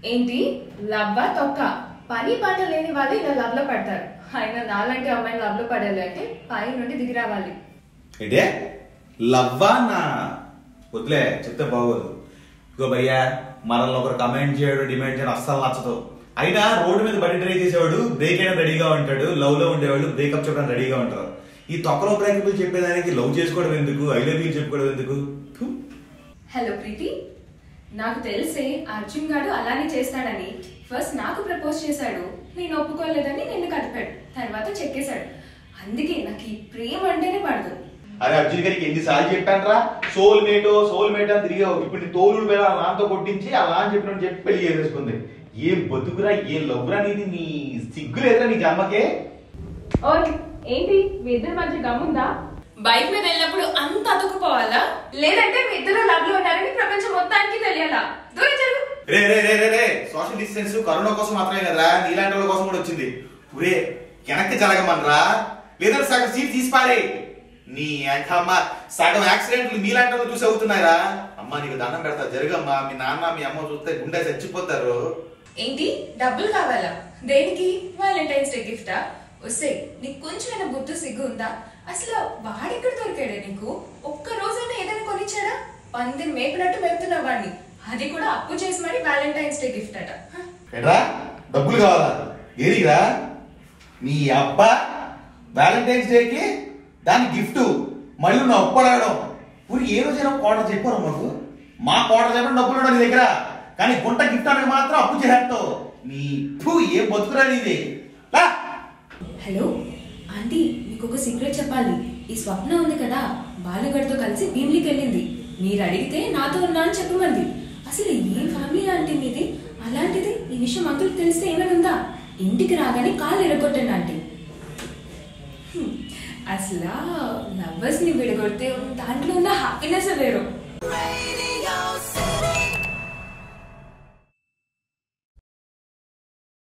ఏంటి లవ్వా తొక్క పని పాట లేని వాళ్ళు ఇలా లవ్ లో పడతారు ఆయన నాలాంటి అమ్మాయిని లవ్ లో పడాలి అంటే పై నుండి దిగి రావాలి ఏంటే లవ్వా నా వదిలే చెప్తే బాగోదు ఇగో భయ్యా మనల్ని ఒకరు కమెంట్ చేయడం డిమాండ్ చేయడం అస్సలు నచ్చదు అయినా రోడ్డు మీద బండి డ్రైవ్ చేసేవాడు బ్రేక్ అయినా రెడీగా ఉంటాడు లవ్ లో ఉండేవాళ్ళు బ్రేకప్ చెప్పడానికి రెడీగా ఉంటారు ఈ తొక్కలో బ్రేకప్లు చెప్పేదానికి లవ్ చేసుకోవడం ఎందుకు ఐ లవ్ యూ చెప్పుకోవడం ఎందుకు ఫు. హలో ప్రీతి నాకు తెలిసే అర్జున్ గాడు అలానే చేస్తాడని ఫస్ట్ నాకు ప్రపోజ్ చేశాడు నేను ఒప్పుకోలేదని నిన్ను కదిపాడు తర్వాత చెక్కేశాడు అందుకే నాకు ఈ ప్రేమ అంటేనే పడదు అరే అర్జున్ గారికి ఎన్నిసార్లు చెప్పాను సోల్ మేటో సోల్ మేట్ అని తిరిగావు ఇప్పుడు నీ తోలుడు మీద ఆ నాన్నతో కొట్టించి అలా అని చెప్పినట్టు చెప్పి పెళ్లి చేసేసుకుంది ఏం బతుకురా ఏం లవ్వురా నీది నీ సిగ్గు లేదురా నీ జన్మకే ఓయ్ ఏంటి మీ ఇద్దరి మధ్య గమ్ముందా బైక్ మీద వెళ్ళినప్పుడు అంత అతుక్కుపోవాలా లేదంటే మీ ఇద్దరు లవ్ లో ఉన్నారని ప్రపంచం మొత్తానికి తెలియాలా దూరం జరుగు రే రే రే రే రే సోషల్ డిస్టెన్స్ కరోనా కోసం మాత్రమే కదరా నీలాంటి వాళ్ళ కోసం కూడా వచ్చింది ఊరే వెనక్కి జరగమనరా లేదంటే సగం సీట్ తీసిపారే నీ అమ్మ సగం యాక్సిడెంట్లు మీలాంటి వాళ్ళు చూసి అవుతున్నారా అమ్మా నీకు దండం పెడతా జరగమ్మా మీ నాన్న మీ అమ్మ చూస్తే గుండె చచ్చిపోతారు ఏంటి డబ్బులు కావాలా దేనికి వ్యాలంటైన్స్ డే గిఫ్టా వస్తే నీకు కొంచెమైనా బుద్ధి సిగ్గు ఉందా అసలు వాడెక్కడ దొరికాడే నీకు ఒక్క రోజైనా ఏదైనా కొనిచ్చాడా పందిని మేపినట్టు మేపుతున్నా వాడిని అది కూడా అప్పు చేసి మరి వ్యాలంటైన్స్ డే గిఫ్ట్ అట హ. ఎట్రా డబ్బులు కావాలా ఏరిరా నీ అబ్బా వ్యాలంటైన్స్ డేకి దాని గిఫ్ట్ మళ్ళీ నువ్వు అప్పడగడం ఊరి ఏ రోజైనా కోటర్ చెప్పారు మాకు మా కోటర్ చెప్పిన డబ్బులు ఉండవు నీ దగ్గర కానీ గుంట గిఫ్ట్ అనగా మాత్రం అప్పు చేస్తావు నీ ఫూ ఏ బతుకురా నీది లా. హలో ఆంటీ మీకు ఒక సీక్రెట్ చెప్పాలి ఈ స్వప్న ఉంది కదా బాలుగడితో కలిసి భీమిలికి వెళ్ళింది మీరు అడిగితే నాతో ఉన్నా అని చెప్పమంది అసలు ఏం ఫ్యామిలీ ఆంటీ మీది అలాంటిది ఈ విషయం అంకుల్కి తెలిస్తే ఏమైనా ఉందా ఇంటికి రాగానే కాళ్ళు ఎరగొట్టండి ఆంటీ హ్మ్. అసలు లవ్వర్స్ ని విడగొడితే దాంట్లో ఉన్న హ్యాపీనెస్ వేరు Radio